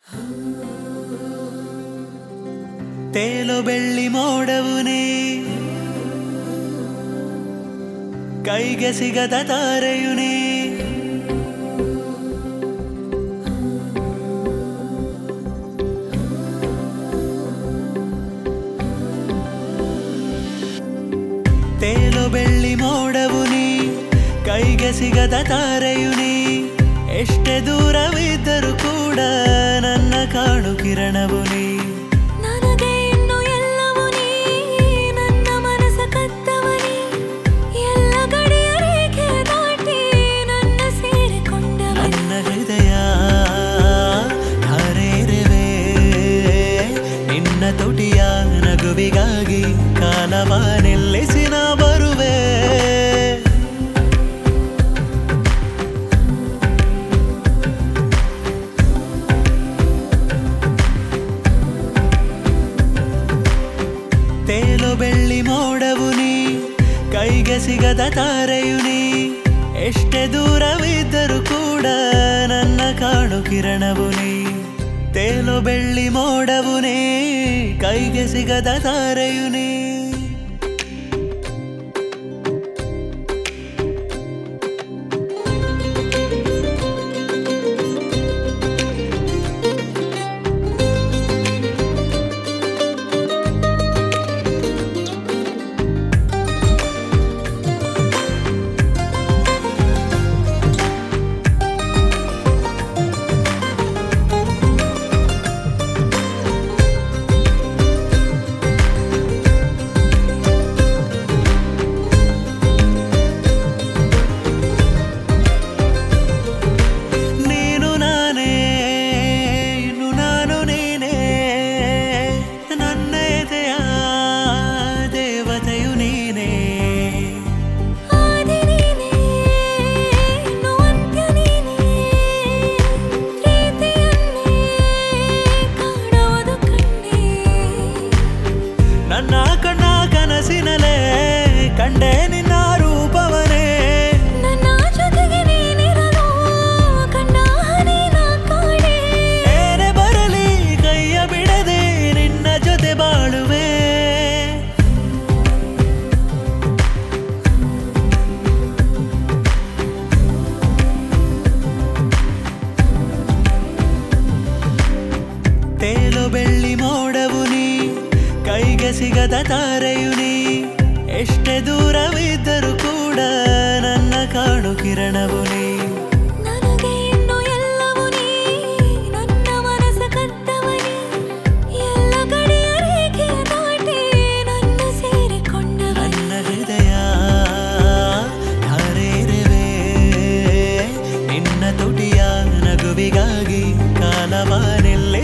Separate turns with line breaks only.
ತೇಲು ಬೆಳ್ಳಿ ಮೋಡವು ನೀ ಕೈಗೆ ಸಿಗದ ತಾರೆಯು ನೀ ತೇಲು ಬೆಳ್ಳಿ ಮೋಡವು ನೀ ಕೈಗೆ ಸಿಗದ ತಾರೆಯು ನೀ ಎಷ್ಟೇ ದೂರವಿದ್ದರೂ ಕೂಡ ನನ್ನ ಕಾಣು ಕಿರಣವು ನೀ
ನನಗೆ ಇನ್ನು ಎಲ್ಲವೂ ನೀ ನನ್ನ ಮನಸ ಕತ್ತವನಿ ಎಲ್ಲ ಗಡಿಯ ರೇಖೆ ದಾಟಿ ನನ್ನ ಸೇರಿಕೊಂಡವನಿ
ನನ್ನ ಹೃದಯ ಧಾರೇರಿವೆ ನಿನ್ನ ತುಟಿಯ ನಗುವಿಗಾಗಿ ಕಾಲವ ನಿಲ್ಲಿಸಿ ನಾ ಬರುವೆ ತೇಲು ಬೆಳ್ಳಿ ಮೋಡವು ನೀ ಕೈಗೆ ಸಿಗದ ತಾರೆಯು ನೀ ಎಷ್ಟೇ ದೂರವಿದ್ದರೂ ಕೂಡ ನನ್ನ ಕಾಣು ಕಿರಣವು ನೀ ತೇಲು ಬೆಳ್ಳಿ ಮೋಡವು ನೀ ಕೈಗೆ ಸಿಗದ ತಾರೆಯು ನೀ ನೀನು ನಾನೇ ಇನ್ನು ನಾನು ನೀನೇ ನನ್ನ ಎದೆಯ ದೇವತೆಯು ನೀನೇ
ಆದಿ ನೀನೇ ಇನ್ನು ಅಂತ್ಯ ನೀನೇ ಪ್ರೀತಿಯನ್ನೇ ಕಾಣುವುದು ಕಣ್ಣೇ
ನನ್ನ ಕಣ್ಣ ಕನಸಿನಲೇ ಕಂಡೆ ನಿನ್ನ ರೂಪವನೇ
ನನ್ನ ಜೊತೆಗೆ ನೀನಿರಲು ಕಣ್ಣ ಹನಿನ ಕಾಣೆ
ಏನೇ ಬರಲಿ ಕೈಯ ಬಿಡದೆ ನಿನ್ನ ಜೊತೆ ಬಾಳುವೆ ತೇಲು ಬೆಳ್ಳಿ ಮೋಡವು ನೀ ಕೈಗೆ ಸಿಗದ ತಾರೆಯು ನೀ ಎಷ್ಟೇ ದೂರವಿದ್ದರೂ ಕೂಡ ನನ್ನ ಕಾಣು ಕಿರಣವು ನೀ
ನನಗೆ ಇನ್ನು ಎಲ್ಲವೂ ನೀ ನನ್ನ ಮನಸ ಕತ್ತವನಿ ಎಲ್ಲ ಗಡಿಯ ರೇಖೆ ದಾಟಿ ನನ್ನ ಸೇರಿಕೊಂಡವನಿ
ನನ್ನ ಹೃದಯ ಧಾರೇರಿವೆ ನಿನ್ನ ತುಟಿಯ ನಗುವಿಗಾಗಿ ಕಾಲವ ನಿಲ್ಲ